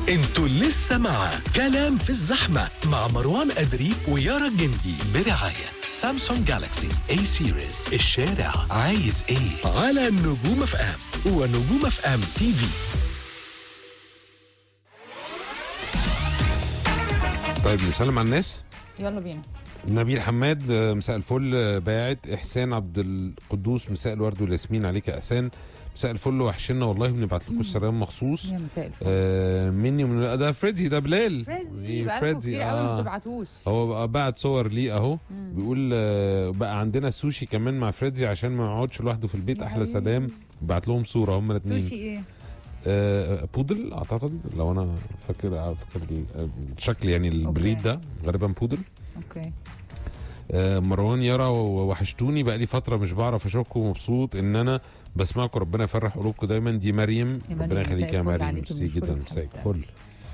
انتوا لسه مع كلام في الزحمة مع مروان أدري ويارا الجندي برعاية سامسونج جالاكسي اي سيريز الشارع عايز ايه على نجوم اف ام ونجوم اف ام تي في طيب نسلم على الناس يلا بينا نبيل حماد آه، مساء الفل آه، باعت احسان عبد القدوس مساء الورد والياسمين عليك يا احسان مساء الفل وحشنا والله بنبعت لكم السلام مخصوص يا مساء الفل آه مني ومن ده فريدي ده بلال فريزي إيه، بقالكم كتير قوي ما بتبعتوش هو بقى بعت صور ليه اهو بيقول آه، بقى عندنا سوشي كمان مع فريدي عشان ما يقعدش لوحده في البيت يا احلى حبيبي. سلام بعت لهم صوره هم سوشي الاثنين ايه آه بودل اعتقد لو انا فاكر فاكر ال- الشكل يعني البريد ده غالبا بودل اوكي آه، مروان يرى وحشتوني بقى لي فتره مش بعرف اشوفكم ومبسوط ان انا بسمعكم ربنا يفرح قلوبكم دايما دي مريم يا مريم، ربنا يخليك مساء يا الفل مريم عليكي، ميرسي بنشكرك جدا مساء حبيبتي. الفل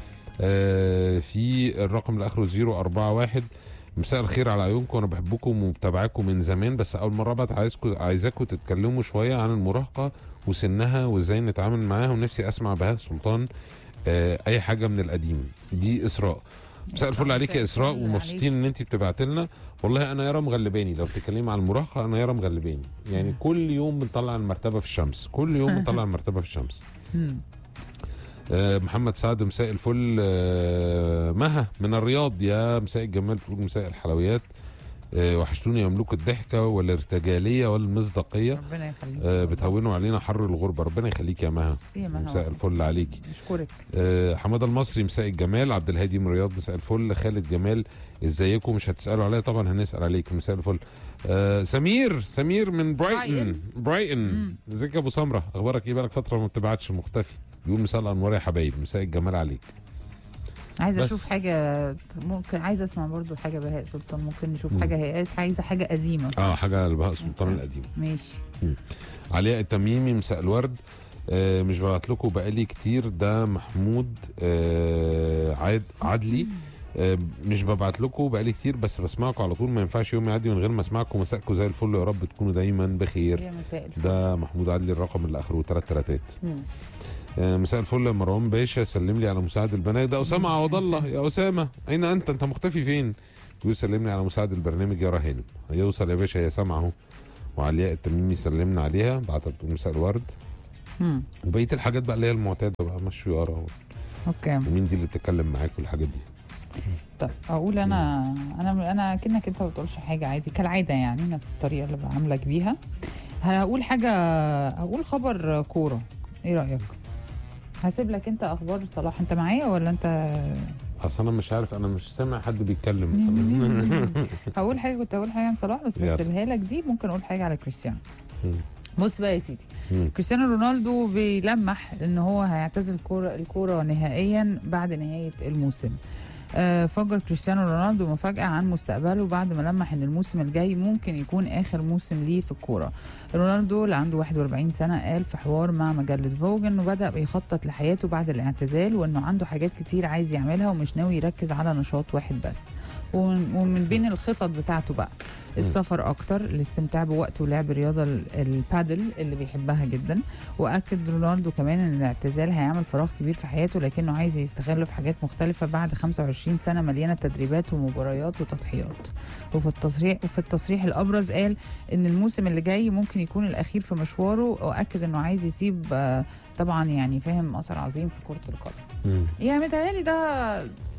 آه في الرقم اللي اخره 041 مساء الخير على عيونكم انا بحبكم ومتابعاكم من زمان بس اول مره ابعت عايزكم عايزاكم تتكلموا شويه عن المراهقه وسنها وازاي نتعامل معاها ونفسي اسمع بهاء سلطان آه اي حاجه من القديم دي اسراء مساء الفل عليك يا اسراء الفل ومبسوطين ان انت بتبعت لنا والله انا يارا مغلباني لو بتتكلمي عن المراهقه انا يارا مغلباني يعني كل يوم بنطلع المرتبه في الشمس كل يوم بنطلع المرتبه في الشمس مم. آه، محمد سعد مساء الفل آه، مها من الرياض يا مساء الجمال بتقول مساء الحلويات آه، وحشتوني يملك الضحكه والارتجاليه والمصداقيه ربنا يخليك آه، بتهونوا علينا حر الغربه ربنا يخليك يا مها ميرسي يا مها مساء والله. الفل عليك نشكرك آه، حماده المصري مساء الجمال عبد الهادي من الرياض مساء الفل خالد جمال ازيكم مش هتسالوا عليا طبعا هنسال عليك مساء الفل آه سمير سمير من برايتن برايتن. برايتن مم. ازيك يا ابو سمره اخبارك ايه بقالك فتره ما بتبعتش مختفي بيقول مساء الانوار يا حبايب مساء الجمال عليك عايزه بس. اشوف حاجه ممكن عايزه اسمع برضو حاجه بهاء سلطان ممكن نشوف مم. حاجه هيئات عايزه حاجه قديمه صح؟ اه حاجه لبهاء سلطان أوكي. القديم ماشي علياء التميمي مساء الورد آه مش ببعت لكم بقالي كتير ده محمود آه عاد عدلي آه مش ببعت لكم بقالي كتير بس بسمعكم على طول ما ينفعش يوم يعدي من غير ما اسمعكم مساءكم زي الفل يا رب تكونوا دايما بخير يا مساء الفل ده محمود عدلي الرقم اللي اخره ثلاث تلاتات مم. آه مساء الفل يا مروان باشا سلم لي على مساعد البنات ده اسامه عوض الله يا اسامه اين انت انت مختفي فين يقول سلمني على مساعد البرنامج يا هانم هيوصل يا باشا هي سامعه اهو وعلياء التميمي سلمنا عليها بعتت بتقول مساء الورد مم. وبقيه الحاجات بقى اللي هي المعتاده بقى مشوا يارا اوكي ومين دي اللي بتتكلم معاك والحاجات دي طب اقول انا انا انا كأنك انت ما بتقولش حاجه عادي كالعاده يعني نفس الطريقه اللي بعاملك بيها هقول حاجه هقول خبر كوره ايه رايك هسيب لك انت اخبار صلاح انت معايا ولا انت اصل انا مش عارف انا مش سامع حد بيتكلم هقول حاجه كنت هقول حاجه عن صلاح بس يلا. هسيبها لك دي ممكن اقول حاجه على كريستيانو مم. بص بقى يا سيدي مم. كريستيانو رونالدو بيلمح ان هو هيعتزل الكوره الكوره نهائيا بعد نهايه الموسم آه، فجر كريستيانو رونالدو مفاجأة عن مستقبله بعد ما لمح ان الموسم الجاي ممكن يكون اخر موسم ليه في الكورة. رونالدو اللي عنده 41 سنة قال في حوار مع مجلة فوج انه بدأ بيخطط لحياته بعد الاعتزال وانه عنده حاجات كتير عايز يعملها ومش ناوي يركز على نشاط واحد بس. ومن ومن بين الخطط بتاعته بقى السفر اكتر الاستمتاع بوقته ولعب رياضه ال- البادل اللي بيحبها جدا واكد رونالدو كمان ان الاعتزال هيعمل فراغ كبير في حياته لكنه عايز يستغله في حاجات مختلفه بعد 25 سنه مليانه تدريبات ومباريات وتضحيات وفي التصريح وفي التصريح الابرز قال ان الموسم اللي جاي ممكن يكون الاخير في مشواره واكد انه عايز يسيب آه، طبعا يعني فاهم اثر عظيم في كره القدم مم. يعني متهيألي ده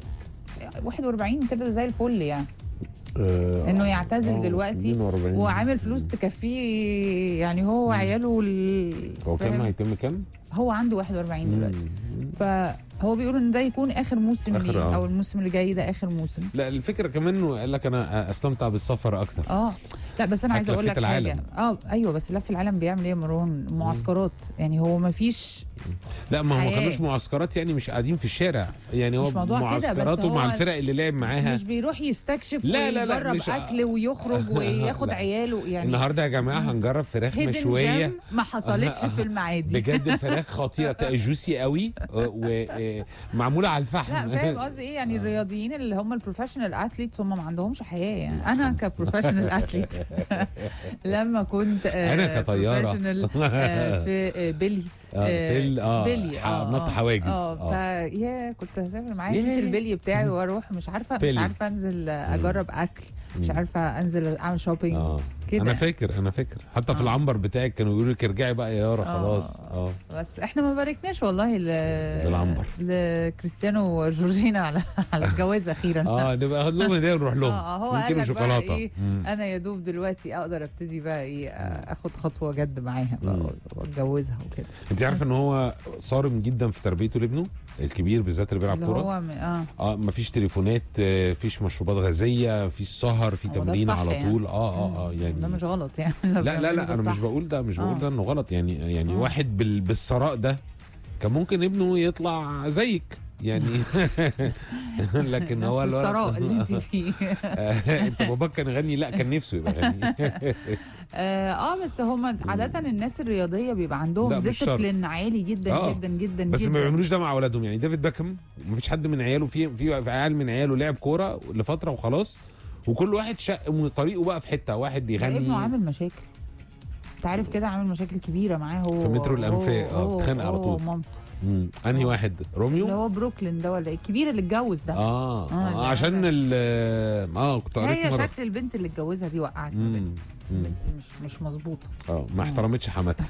41 كده زي الفل يعني آه، إنه يعتزل آه، دلوقتي 42. وعامل فلوس تكفيه يعني هو وعياله ال- هو كام فاهم؟ هيتم كام؟ هو عنده 41 دلوقتي مم. فهو بيقول ان ده يكون اخر موسم آخر، ليه آه. او الموسم اللي جاي ده اخر موسم لا الفكره كمان انه قال لك انا استمتع بالسفر اكتر اه لا بس انا حتى عايزه اقول لفيت لك حاجه العالم. اه ايوه بس لف العالم بيعمل ايه يا مروان معسكرات يعني هو ما فيش لا ما هو ما حياة. كانوش معسكرات يعني مش قاعدين في الشارع يعني هو مش موضوع كده، بس معسكراته مع هو الفرق اللي لعب معاها مش بيروح يستكشف لا، لا، لا، ويجرب مش- اكل ويخرج وياخد لا. عياله يعني النهارده يا جماعه هنجرب فراخ هيدن مشويه جيم ما حصلتش في المعادي بجد الفراخ خطيره جوسي قوي ومعموله على الفحم لا فاهم قصدي ايه يعني الرياضيين اللي هم البروفيشنال اثليتس هم ما عندهمش حياه يعني انا كبروفيشنال اثليت لما كنت آه، أنا كطيارة. professional، آه، في آه، بيلي آه في ال- اه بلي ح- اه نط آه. حواجز اه اه فيا كنت هسافر معايا ياه. كيس البلي بتاعي واروح مش عارفه مش بلي. عارفه انزل اجرب اكل مش مم. عارفه انزل اعمل شوبينج اه كده انا فاكر انا فاكر حتى في آه. العنبر بتاعك كانوا يقولوا لك ارجعي بقى يا يارا آه. خلاص اه بس احنا ما باركناش والله ل... للعنبر. لكريستيانو وجورجينا على على الجواز اخيرا اه نبقى ناخد لهم هديه ونروح لهم اه هو قال يمكن لك بقى شوكولاته ايه مم. انا يا دوب دلوقتي اقدر ابتدي بقى ايه اخد خطوه جد معاها بقى مم. واتجوزها وكده انت عارف ان هو صارم جدا في تربيته لابنه الكبير بالذات اللي بيلعب اللي كوره هو م... اه اه مفيش تليفونات آه، مفيش مشروبات غازيه مفيش سهر في هو ده تمرين الصح على يعني. طول اه اه اه يعني ده مش غلط يعني لا لا لا انا مش صح. بقول ده مش بقول آه. ده انه غلط يعني يعني آه. واحد بال بالثراء ده كان ممكن ابنه يطلع زيك يعني لكن نفس هو الولد- الثراء اللي انت فيه آه، انت باباك كان غني لا كان نفسه يبقى غني اه آه، بس هم عاده الناس الرياضيه بيبقى لا، عندهم مش شرط. ديسيبلين عالي جدا آه. جدا جدا بس جدا ما بيعملوش ده مع اولادهم يعني ديفيد باكم مفيش حد من عياله في في في عيال من عياله لعب كوره لفتره وخلاص وكل واحد شق من طريقه بقى في حته واحد ده ابنه يغني عامل مشاكل انت عارف كده عامل مشاكل كبيره معاه هو في مترو الأنفاق، هو- آه، هو- بتخانق على هو طول. ومامته. مم. انهي آه. واحد اللي روميو هو بروكلين ده ولا إيه؟ الكبير اللي اتجوز ده اه, آه، آه اللي عشان عامل- ال اه كنت قريت هي مره شكل البنت اللي اتجوزها دي وقعت ما بينهم. مم. مم. مش مش مظبوطه اه ما احترمتش حماتها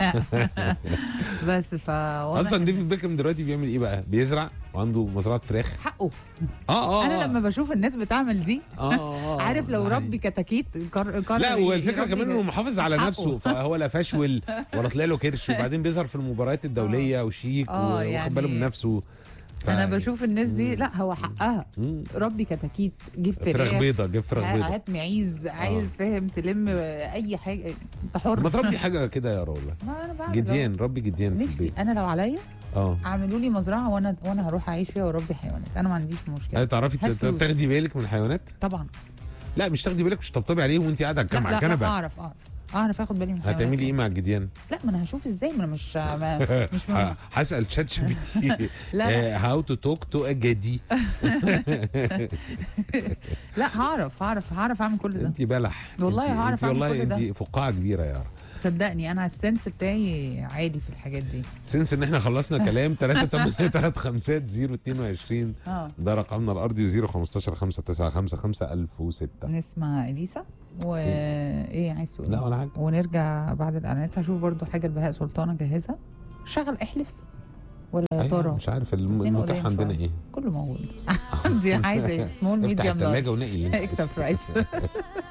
بس فواضح اصلا إن ديفيد بيكم دلوقتي بيعمل ايه بقى بيزرع وعنده مزرعه فراخ حقه اه اه انا آه. لما بشوف الناس بتعمل دي اه اه آه. عارف لو ده ربي كتاكيت قر... قرر لا ي- والفكره يربي كمان انه محافظ على حقه. نفسه فهو لا فشول ولا طلع له كرش وبعدين بيظهر في المباريات الدوليه وشيك آه، واخد يعني باله من نفسه ف... انا بشوف الناس دي لا هو حقها مم. ربي كتاكيت جيب فراخ فراخ بيضه جيب فراخ بيضه هات معيز عايز فاهم تلم اي حاجه انت حر ما تربي حاجه كده يا والله ما انا بعمل جديان ربي جديان في نفسي البيت انا لو عليا اه اعملوا لي مزرعه وانا وانا هروح اعيش فيها واربي حيوانات انا ما عنديش مشكله هل تعرفي هات ت- فلوس. تاخدي بالك من الحيوانات طبعا لا مش تاخدي بالك مش تطبطبي عليهم وانت قاعده على لا الكم- على لا, لا الكنبه اعرف اعرف اعرف اخد بالي من الحيوانات هتعملي ايه مع الجديان؟ لا ما انا هشوف ازاي ما انا مش ما مش م... ه- هسال تشات جي بي تي لا. هاو تو توك تو ا جدي لا هعرف هعرف هعرف اعمل كل ده انت بلح والله انت- هعرف انت أعمل والله كل ده. انت فقاعه كبيره يا رب صدقني انا السنس بتاعي عالي في الحاجات دي سنس ان احنا خلصنا كلام 3 8 3 5 0 22 اه ده رقمنا الارضي 0 15 5 9 5 5 1006 نسمع اليسا وايه عايز تقول لا إيه؟ ولا حاجه ونرجع بعد الاعلانات هشوف برضو حاجه لبهاء سلطانه جاهزه شغل احلف ولا يا أيوة، ترى مش عارف الم- اتنين المتاح قدام عندنا شوية. ايه كله موجود دي عايزه سمول افتح ميديوم الثلاجه ونقي اللي انت اكسترا برايس